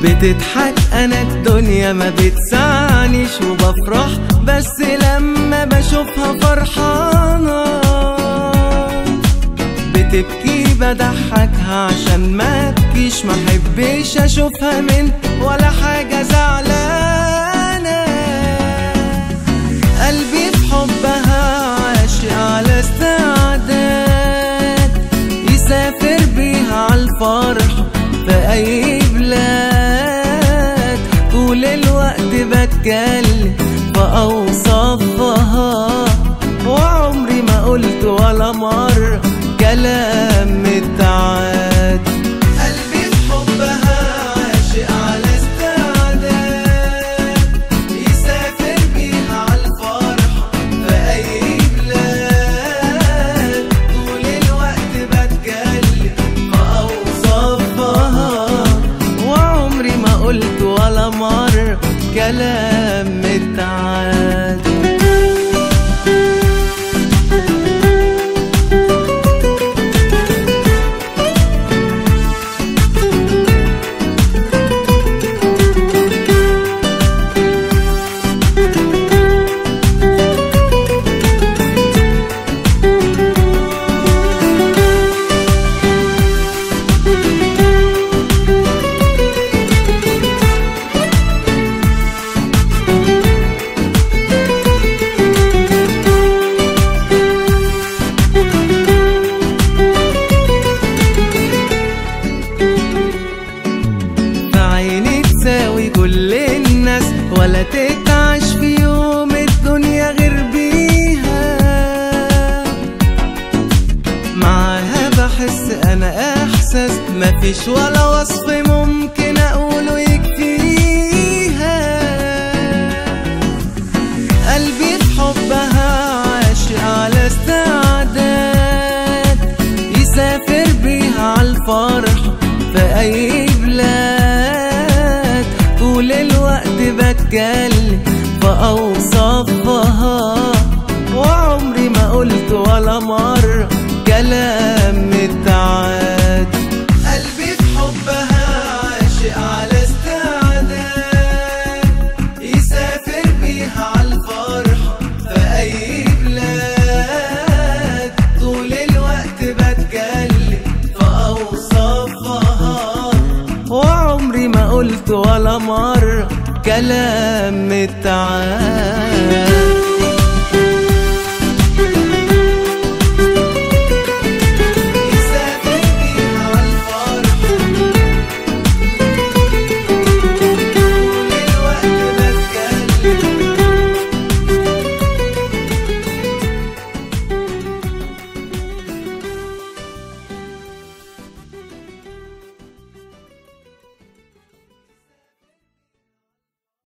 بتضحك انا الدنيا ما بتسعنيش وبفرح بس لما بشوفها فرحانة بتبكي بضحكها عشان ما ابكيش ما احبش اشوفها من ولا حاجة زعلانة قلبي في حبها عاشق على استعداد يسافر بيها عالفرح في اي بلاد طول الوقت بتكلم بأوصافها وعمري ما قلت ولا مرة كلام متعاد قلبي في حبها عاشق على استعداد يسافر بيها عالفرحة في أي بلاد طول الوقت بتكلم بأوصافها وعمري ما قلت ولا مرة كلام متعاد في عيني تساوي كل الناس ولا تتعش في يوم الدنيا غير بيها معاها بحس انا احساس مفيش ولا وصف ممكن اقوله يكفيها قلبي في حبها عاشق على استعداد يسافر بيها عالفرح في اي بلاد طول الوقت بتكلم بأوصافها وعمري ما قلت ولا مرة كلام متعاد قلبي في حبها عاشق على استعداد يسافر بيها عالفرحة في أي بلاد طول الوقت بتكلم في أوصافها وعمري ما قلت ولا مرة كلام متعاد